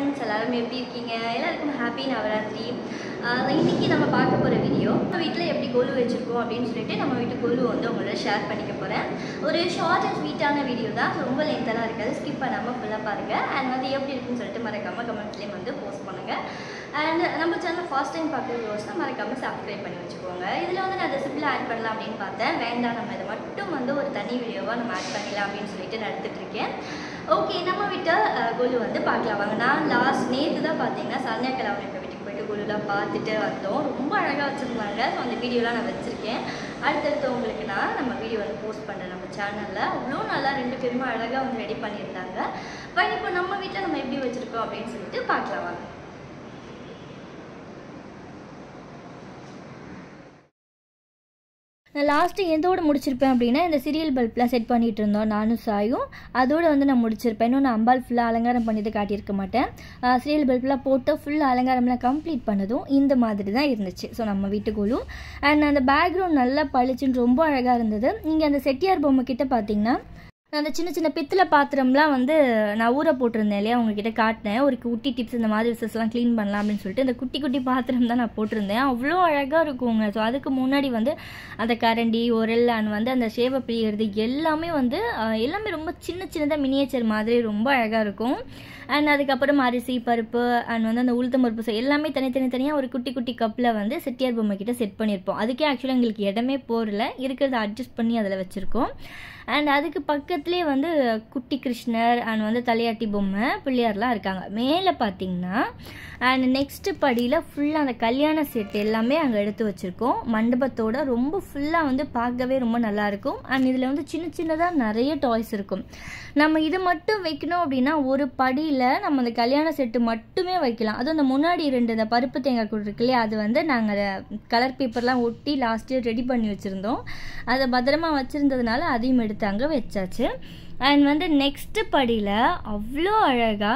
friends எல்லாரும் எப்படி இருக்கீங்க எல்லாருக்கும் ஹாப்பி நவராத்திரி ஆஹ் இன்னைக்கு நம்ம பார்க்க போகிற வீடியோ நம்ம வீட்டில் எப்படி கொலு வச்சுருக்கோம் அப்படின்னு சொல்லிட்டு நம்ம வீட்டு கொலு வந்து உங்களோட ஷேர் பண்ணிக்க போகிறேன் ஒரு ஷார்ட் அண்ட் ஸ்வீட்டான வீடியோ தான் so ரொம்ப லென்த்தெல்லாம் இருக்காது ஸ்கிப் பண்ணாமல் ஃபுல்லாக பாருங்கள் அண்ட் வந்து எப்படி இருக்குன்னு சொல்லிட்டு மறக்காமல் கமெண்ட்லேயும் வந்து போஸ்ட் பண்ணுங்கள் அண்ட் நம்ம சேனல் ஃபர்ஸ்ட் டைம் பார்க்குற வியூவர்ஸ்னா மறக்காமல் சப்ஸ்கிரைப் பண்ணி வச்சுக்கோங்க இதில் வந்து நான் ரெசிபியில் ஆட் பண்ணலாம் அப்படின்னு பார்த்தேன் வேண்டாம் நம்ம இதை மட்டும் வந்து ஒரு தனி வீடியோவாக நம்ம ஆட் பண்ணிடலாம் அப்படின்னு சொல்லிட்டு நான் எடுத்துட்டு இருக்கேன் ஓகே நம்ம விட்ட குழு வந்து பார்க்கலாம் வாங்க நான் லாஸ்ட் நேற்று தான் பார்த்தீங்கன்னா சன்னியாக்கிழமை அவங்க வீட்டுக்கு போயிட்டு குழுலாம் பார்த்துட்டு வந்தோம் ரொம்ப அழகாக வச்சுருந்தாங்க ஸோ அந்த வீடியோலாம் நான் வச்சுருக்கேன் அடுத்தடுத்து உங்களுக்கு நான் நம்ம வீடியோ வந்து போஸ்ட் பண்ணுறேன் நம்ம சேனலில் அவ்வளோ நல்லா ரெண்டு பேருமே அழகாக வந்து ரெடி பண்ணியிருந்தாங்க பட் இப்போ நம்ம வீட்டில் நம்ம எப்படி வச்சுருக்கோம் அப்படின்னு சொல்லிட்டு பார்க்கலாம் வாங்க நான் லாஸ்ட்டு எதோடு முடிச்சிருப்பேன் அப்படின்னா இந்த சீரியல் பல்ப்லாம் செட் பண்ணிகிட்டு இருந்தோம் நானும் சாயும் அதோடு வந்து நான் முடிச்சிருப்பேன் இன்னும் நான் அம்பாள் ஃபுல்லாக அலங்காரம் பண்ணிட்டு காட்டியிருக்க மாட்டேன் சீரியல் பல்ப்லாம் போட்டு ஃபுல்லாக அலங்காரம்லாம் கம்ப்ளீட் பண்ணதும் இந்த மாதிரி தான் இருந்துச்சு ஸோ நம்ம வீட்டுக்குள்ளும் அண்ட் அந்த பேக்ரவுண்ட் நல்லா பளிச்சுன்னு ரொம்ப அழகாக இருந்தது இங்கே அந்த செட்டியார் பொம்மை கிட்ட பார்த்தீங்கன்னா நான் அந்த சின்ன சின்ன பித்தளை பாத்திரம்லாம் வந்து நான் ஊற போட்டிருந்தேன் இல்லையா உங்ககிட்ட காட்டினேன் ஒரு குட்டி டிப்ஸ் இந்த மாதிரி விசஸ்லாம் க்ளீன் பண்ணலாம் அப்படின்னு சொல்லிட்டு இந்த குட்டி குட்டி பாத்திரம் தான் நான் போட்டிருந்தேன் அவ்வளோ அழகாக இருக்குங்க ஸோ அதுக்கு முன்னாடி வந்து அந்த கரண்டி உரல் அண்ட் வந்து அந்த சேவை பிழிகிறது எல்லாமே வந்து அஹ், எல்லாமே ரொம்ப சின்ன சின்னதாக மினியேச்சர் மாதிரி ரொம்ப அழகாக இருக்கும் அண்ட் அதுக்கப்புறம் அரிசி பருப்பு அண்ட் வந்து அந்த உளுத்தம் பருப்பு so எல்லாமே தனித்தனி தனியாக ஒரு குட்டி குட்டி கப்பில் வந்து செட்டியார் பொம்மை கிட்ட செட் பண்ணியிருப்போம் அதுக்கே ஆக்சுவலாக எங்களுக்கு இடமே போகல இருக்கிறத அட்ஜஸ்ட் பண்ணி அதில் வச்சுருக்கோம் அண்ட் அதுக்கு பக்கத்துலேயே வந்து குட்டி கிருஷ்ணர் அண்ட் வந்து தலையாட்டி பொம்மை பிள்ளையார்லாம் இருக்காங்க மேலே பார்த்தீங்கன்னா அண்ட் நெக்ஸ்ட் படியில் ஃபுல்லாக அந்த கல்யாண செட் எல்லாமே அங்கே எடுத்து வச்சுருக்கோம் மண்டபத்தோட ரொம்ப ஃபுல்லாக வந்து பார்க்கவே ரொம்ப நல்லாயிருக்கும் அண்ட் இதில் வந்து சின்ன சின்னதாக நிறைய டாய்ஸ் இருக்கும் நம்ம இது மட்டும் வைக்கணும் அப்படின்னா ஒரு படியில் நம்ம அந்த கல்யாண செட்டு மட்டுமே வைக்கலாம் அதுவும் அந்த முன்னாடி ரெண்டு இந்த பருப்பு தேங்காய் கூடு இருக்கு இல்லையா அது வந்து நாங்கள் கலர் பேப்பர்லாம் ஒட்டி லாஸ்ட் இயர் ரெடி பண்ணி வச்சுருந்தோம் அதை பத்திரமா வச்சுருந்ததுனால அதையும் எடுத்து அங்கே வச்சாச்சு அண்ட் வந்து நெக்ஸ்ட் படியில் அவ்வளோ அழகாக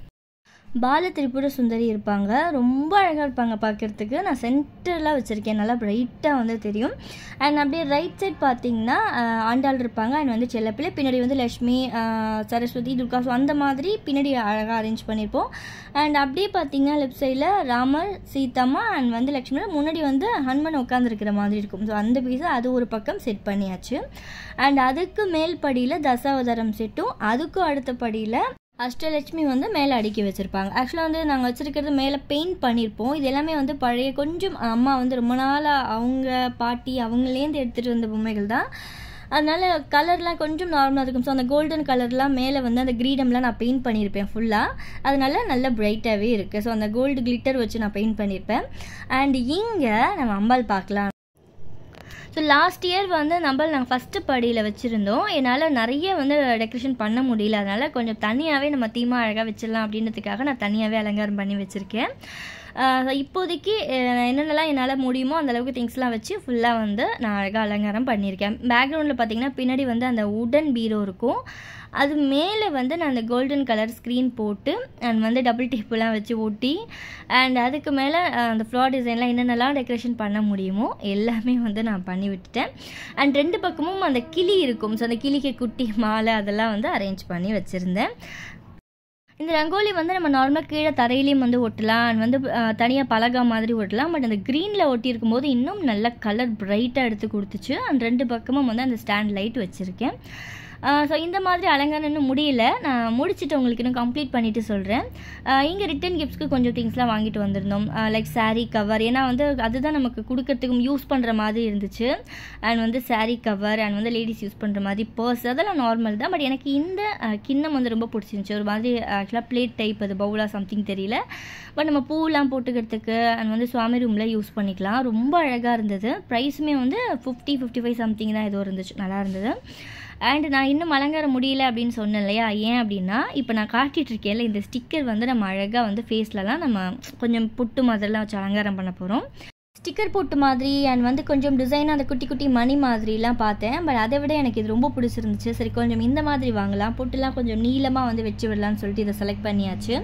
பால திரிபுர சுந்தரி இருப்பாங்க ரொம்ப அழகாக இருப்பாங்க பார்க்குறதுக்கு நான் சென்டரில் வச்சுருக்கேன் நல்லா பிரைட்டாக வந்து தெரியும் அண்ட் அப்படியே ரைட் சைட் பார்த்தீங்கன்னா ஆஹ், ஆண்டாள் இருப்பாங்க அண்ட் வந்து செல்லப்பிள்ளை பின்னாடி வந்து லக்ஷ்மி ஆஹ், சரஸ்வதி துர்கா ஸோ அந்த மாதிரி பின்னாடி அழகாக அரேஞ்ச் பண்ணியிருப்போம் அண்ட் அப்படியே பார்த்தீங்கன்னா லெஃப்ட் சைடில் ராமர் சீதாம்மா அண்ட் வந்து லக்ஷ்மி முன்னாடி வந்து ஹனுமன் உட்காந்துருக்கிற மாதிரி இருக்கும் ஸோ அந்த பீஸை அது ஒரு பக்கம் செட் பண்ணியாச்சு அண்ட் அதுக்கு மேல் படியில் தசாவதாரம் செட்டும் அதுக்கும் அடுத்த படியில் அஷ்டலட்சுமி வந்து மேலே அடுக்கி வச்சுருப்பாங்க ஆக்சுவலாக வந்து நாங்கள் வச்சுருக்கிறது மேலே பெயிண்ட் பண்ணியிருப்போம் இது எல்லாமே வந்து பழைய கொஞ்சம் அம்மா வந்து ரொம்ப நாளாக அவங்க பாட்டி அவங்களேருந்து எடுத்துகிட்டு வந்த பொம்மைகள் தான் அதனால் கலர்லாம் கொஞ்சம் நார்மலாக இருக்கும் ஸோ அந்த கோல்டன் கலர்லாம் மேலே வந்து அந்த கிரீடம்லாம் நான் பெயிண்ட் பண்ணியிருப்பேன் ஃபுல்லாக அதனால நல்லா பிரைட்டாகவே இருக்குது ஸோ அந்த கோல்டு கிளிட்டர் வச்சு நான் பெயிண்ட் பண்ணியிருப்பேன் அண்ட் இங்கே நம்ம அம்பாள் பார்க்கலாம் ஸோ லாஸ்ட் இயர் வந்து நம்ம நாங்கள் ஃபஸ்ட்டு படியில் வச்சுருந்தோம் என்னால் நிறைய வந்து டெக்கரேஷன் பண்ண முடியல அதனால் கொஞ்சம் தனியாகவே நம்ம தீமா அழகாக வச்சிடலாம் அப்படின்றதுக்காக நான் தனியாகவே அலங்காரம் பண்ணி வச்சுருக்கேன் ஆஹ் இப்போதைக்கு அஹ், என்னென்னலாம் என்னால் முடியுமோ அந்த அளவுக்கு திங்ஸ்லாம் வச்சு ஃபுல்லாக வந்து நான் அழகாக அலங்காரம் பண்ணியிருக்கேன் பேக்ரவுண்டில் பார்த்தீங்கன்னா பின்னாடி வந்து அந்த உடன் பீரோ இருக்கும் அது மேலே வந்து நான் அந்த கோல்டன் கலர் ஸ்க்ரீன் போட்டு அண்ட் வந்து டபுள் டேப்புலாம் வச்சு ஒட்டி அண்ட் அதுக்கு மேலே அந்த ஃப்ளார் டிசைன்லாம் என்னென்னலாம் டெக்கரேஷன் பண்ண முடியுமோ எல்லாமே வந்து நான் பண்ணி விட்டுட்டேன் அண்ட் ரெண்டு பக்கமும் அந்த கிளி இருக்கும் ஸோ அந்த கிளிக்கு குட்டி மாலை அதெல்லாம் வந்து அரேஞ்ச் பண்ணி வச்சுருந்தேன் இந்த ரங்கோலி வந்து நம்ம நார்மலாக கீழே தரையிலையும் வந்து ஒட்டலாம் and வந்து தனியாக பலகா மாதிரி ஒட்டலாம் பட் அந்த க்ரீனில் ஒட்டி இருக்கும்போது இன்னும் நல்ல கலர் பிரைட்டாக எடுத்து கொடுத்துச்சு அண்ட் ரெண்டு பக்கமும் வந்து அந்த ஸ்டாண்ட் லைட் வச்சுருக்கேன் ஸோ இந்த மாதிரி அலங்காரம் இன்னும் முடியல நான் முடிச்சுட்டு உங்களுக்கு இன்னும் கம்ப்ளீட் பண்ணிவிட்டு சொல்கிறேன் இங்கே ரிட்டன் கிஃப்ட்ஸ்க்கு கொஞ்சம் திங்ஸ்லாம் வாங்கிட்டு வந்திருந்தோம் லைக் saree கவர் ஏன்னா வந்து அதுதான் நமக்கு கொடுக்கறதுக்கும் யூஸ் பண்ணுற மாதிரி இருந்துச்சு அண்ட் வந்து saree கவர் அண்ட் வந்து லேடிஸ் யூஸ் பண்ணுற மாதிரி பர்ஸ் அதெல்லாம் நார்மல் தான் பட் எனக்கு இந்த அஹ், கிண்ணம் வந்து ரொம்ப பிடிச்சிருந்துச்சி ஒரு மாதிரி ஆக்சுவலாக பிளேட் டைப் அது பவுலாக சம்திங் தெரியல பட் நம்ம பூலாம் போட்டுக்கிறதுக்கு அண்ட் வந்து சுவாமி ரூமில் யூஸ் பண்ணிக்கலாம் ரொம்ப அழகாக இருந்தது ப்ரைஸுமே வந்து ஃபிஃப்டி ஃபிஃப்டி ஃபைவ் சம்திங் தான் ஏதோ இருந்துச்சு நல்லா இருந்தது அண்ட் நான் இன்னும் அலங்கார முடியல அப்படின்னு சொன்னேன் இல்லையா ஏன் அப்படின்னா இப்போ நான் காட்டிட்டு இருக்கேன்ல இந்த ஸ்டிக்கர் வந்து நம்ம அழகாக வந்து ஃபேஸ்லலாம் நம்ம கொஞ்சம் புட்டு மாதிரிலாம் வச்சு அலங்காரம் பண்ண போகிறோம் ஸ்டிக்கர் போட்டு மாதிரி அண்ட் வந்து கொஞ்சம் டிசைன் அந்த குட்டி குட்டி மணி மாதிரிலாம் பார்த்தேன் பட் அதை விட எனக்கு இது ரொம்ப பிடிச்சிருந்துச்சு சரி கொஞ்சம் இந்த மாதிரி வாங்கலாம் பொட்டுலாம் கொஞ்சம் நீளமாக வந்து வச்சு விடலாம்னு சொல்லிட்டு இதை செலக்ட் பண்ணியாச்சு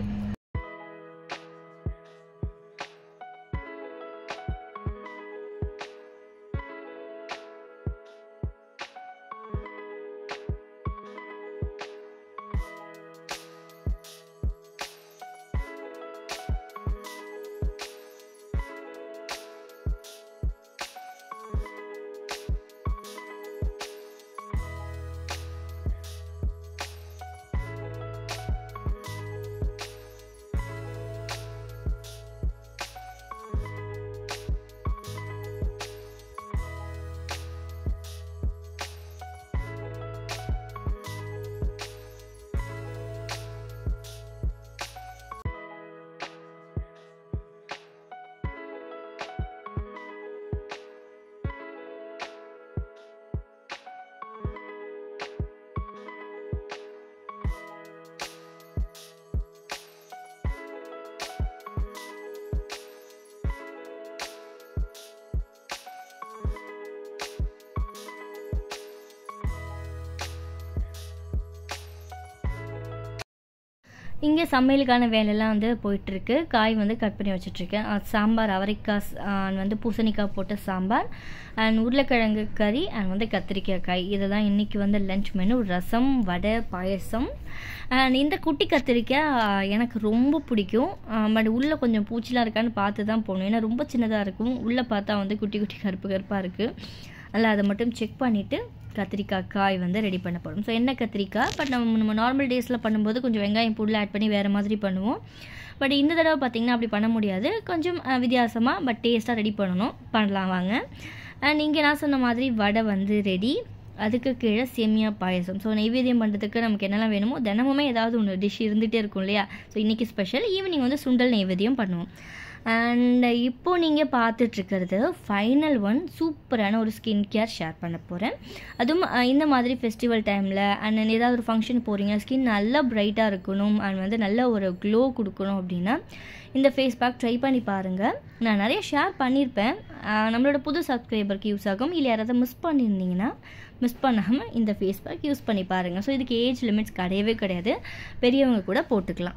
இங்கே சமையலுக்கான வேலையெல்லாம் வந்து போயிட்டுருக்கு காய் வந்து கட் பண்ணி வச்சிட்ருக்கேன் சாம்பார் அவரைக்காய் ஸ்- and வந்து பூசணிக்காய் போட்ட சாம்பார் அண்ட் உருளைக்கிழங்கு கறி அண்ட் வந்து கத்திரிக்காய் காய் இதுதான் இன்றைக்கி வந்து lunch menu rasam vada payasam and இந்த குட்டி கத்திரிக்காய் ஆஹ், எனக்கு ரொம்ப பிடிக்கும் பட் உள்ளே கொஞ்சம் பூச்சிலாம் இருக்கான்னு பார்த்து தான் போகணும் ஏன்னா ரொம்ப சின்னதாக இருக்கும் உள்ளே பார்த்தா வந்து குட்டி குட்டி கருப்பு கருப்பாக இருக்குது அதில் அதை மட்டும் செக் பண்ணிவிட்டு கத்திரிக்காய் காய் வந்து ரெடி பண்ண போகிறோம் ஸோ என்ன கத்திரிக்காய் பட் நம்ம நம்ம நார்மல் டேஸில் பண்ணும்போது கொஞ்சம் வெங்காயம் பொருள் ஆட் பண்ணி வேறு மாதிரி பண்ணுவோம் பட் இந்த தடவை பார்த்திங்கன்னா அப்படி பண்ண முடியாது கொஞ்சம் அஹ், வித்தியாசமா பட் டேஸ்ட்டாக ரெடி பண்ணணும் பண்ணலாம் வாங்க அண்ட் இங்கே நான் சொன்ன மாதிரி வடை வந்து ரெடி அதுக்கு கீழே சேமியா பாயசம் ஸோ நைவேத்தியம் பண்ணுறதுக்கு நமக்கு என்னெல்லாம் வேணுமோ தினமுமே ஏதாவது ஒன்று டிஷ் இருந்துகிட்டே இருக்கும் இல்லையா ஸோ இன்றைக்கி ஸ்பெஷல் ஈவினிங் வந்து சுண்டல் நைவேத்தியம் பண்ணுவோம் அண்ட் இப்போ நீங்கள் பார்த்துட்ருக்கிறது ஃபைனல் ஒன் சூப்பரான ஒரு ஸ்கின் கேர் ஷேர் பண்ண போகிறேன் அதுவும் அஹ், இந்த மாதிரி ஃபெஸ்டிவல் டைமில் அண்ட் ஏதாவது ஒரு ஃபங்க்ஷன் போகிறீங்க ஸ்கின் நல்லா பிரைட்டாக இருக்கணும் அண்ட் வந்து நல்ல ஒரு க்ளோ கொடுக்கணும் அப்படின்னா இந்த ஃபேஸ் பேக் ட்ரை பண்ணி பாருங்கள் நான் நிறைய ஷேர் பண்ணியிருப்பேன் அஹ், நம்மளோட புது சப்ஸ்கிரைபருக்கு யூஸ் ஆகும் இல்லை யாராவது மிஸ் பண்ணியிருந்தீங்கன்னா மிஸ் பண்ணாமல் இந்த ஃபேஸ் பேக் யூஸ் பண்ணி பாருங்கள் ஸோ இதுக்கு ஏஜ் லிமிட்ஸ் கிடையவே கிடையாது பெரியவங்க கூட போட்டுக்கலாம்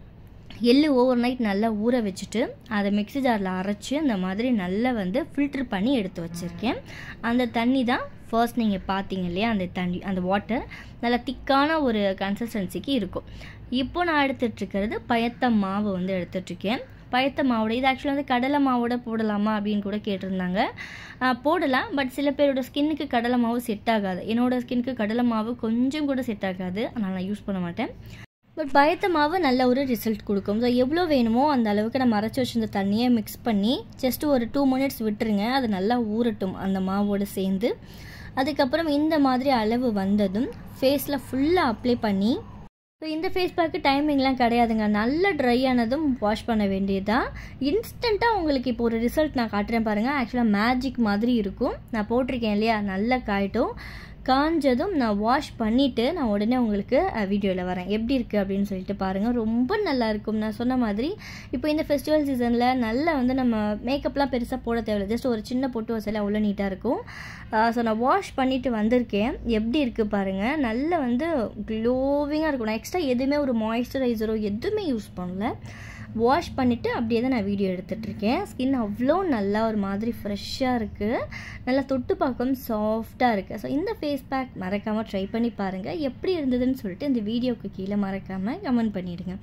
எள்ளு ஓவர் நைட் நல்லா ஊற வச்சுட்டு அதை மிக்ஸி ஜாரில் அரைச்சி அந்த மாதிரி நல்லா வந்து ஃபில்ட்ரு பண்ணி எடுத்து வச்சுருக்கேன் அந்த தண்ணி தான் ஃபர்ஸ்ட் நீங்கள் பார்த்தீங்க இல்லையா அந்த தண்ணி அந்த வாட்டர் நல்லா திக்கான ஒரு கன்சிஸ்டன்சிக்கு இருக்கும் இப்போ நான் எடுத்துட்ருக்கிறது பயத்த மாவு வந்து எடுத்துட்ருக்கேன் பயத்த மாவோட இது ஆக்சுவலாக வந்து கடலை மாவோட போடலாமா அப்படின்னு கூட கேட்டிருந்தாங்க ஆஹ் போடலாம் பட் சில பேரோட ஸ்கின்னுக்கு கடலை மாவு செட் ஆகாது என்னோட ஸ்கின்னுக்கு கடலை மாவு கொஞ்சம் கூட செட் ஆகாது அதனால் நான் யூஸ் பண்ண மாட்டேன் பட் பயத்த மாவு நல்ல ஒரு ரிசல்ட் கொடுக்கும் ஸோ எவ்வளோ வேணுமோ அந்த அளவுக்கு நம்ம அரைச்சி வச்சிருந்த தண்ணியை மிக்ஸ் பண்ணி ஜஸ்ட் ஒரு டூ மினிட்ஸ் விட்டுருங்க அது நல்லா ஊறட்டும் அந்த மாவோடு சேர்ந்து அதுக்கப்புறம் இந்த மாதிரி அளவு வந்ததும் ஃபேஸில் ஃபுல்லாக அப்ளை பண்ணி ஸோ இந்த ஃபேஸ் பேக்கு டைமிங்லாம் கிடையாதுங்க நல்ல ட்ரை ஆனதும் வாஷ் பண்ண வேண்டியதுதான் இன்ஸ்டண்ட்டாக உங்களுக்கு இப்போ ஒரு ரிசல்ட் நான் காட்டுறேன் பாருங்கள் ஆக்சுவலாக மேஜிக் மாதிரி இருக்கும் நான் போட்டிருக்கேன் இல்லையா நல்லா காயட்டும் காஞ்சதும் நான் வாஷ் பண்ணிவிட்டு நான் உடனே உங்களுக்கு வீடியோவில் வரேன் எப்படி இருக்குது அப்படின்னு சொல்லிட்டு பாருங்கள் ரொம்ப நல்லா இருக்கும் நான் சொன்ன மாதிரி இப்போ இந்த ஃபெஸ்டிவல் சீசனில் நல்லா வந்து நம்ம மேக்கப்லாம் பெருசாக போட தேவையில்ல ஜஸ்ட் ஒரு சின்ன பொட்டு வசையில் அவ்வளோ நீட்டாக இருக்கும் ஸோ நான் வாஷ் பண்ணிவிட்டு வந்திருக்கேன் எப்படி இருக்குது பாருங்கள் நல்ல வந்து க்ளோவிங்காக இருக்கும் நான் எக்ஸ்ட்ரா எதுவுமே ஒரு மாய்ஸ்சரைசரோ எதுவுமே யூஸ் பண்ணல வாஷ் பண்ணிவிட்டு அப்படியே தான் நான் வீடியோ எடுத்துட்ருக்கேன் ஸ்கின் அவ்வளோ நல்லா ஒரு மாதிரி ஃப்ரெஷ்ஷாக இருக்குது நல்லா தொட்டு பார்க்கவும் சாஃப்டாக இருக்குது ஸோ இந்த ஃபேஸ் பேக் மறக்காமல் ட்ரை பண்ணி பாருங்கள் எப்படி இருந்ததுன்னு சொல்லிட்டு இந்த வீடியோவுக்கு கீழே மறக்காமல் கமெண்ட் பண்ணிவிடுங்க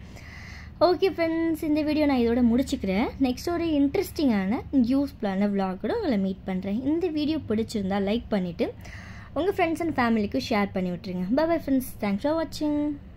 ஓகே ஃப்ரெண்ட்ஸ் இந்த வீடியோ நான் இதோட முடிச்சுக்கிறேன் நெக்ஸ்ட் ஒரு இன்ட்ரெஸ்டிங்கான யூஸ்ஃபுல்லான விலாகோட உங்களை மீட் பண்ணுறேன் இந்த வீடியோ பிடிச்சிருந்தா லைக் பண்ணிவிட்டு உங்கள் ஃப்ரெண்ட்ஸ் அண்ட் ஃபேமிலிக்கு ஷேர் பண்ணி விட்டுருங்க bye bye friends thanks for வாட்சிங்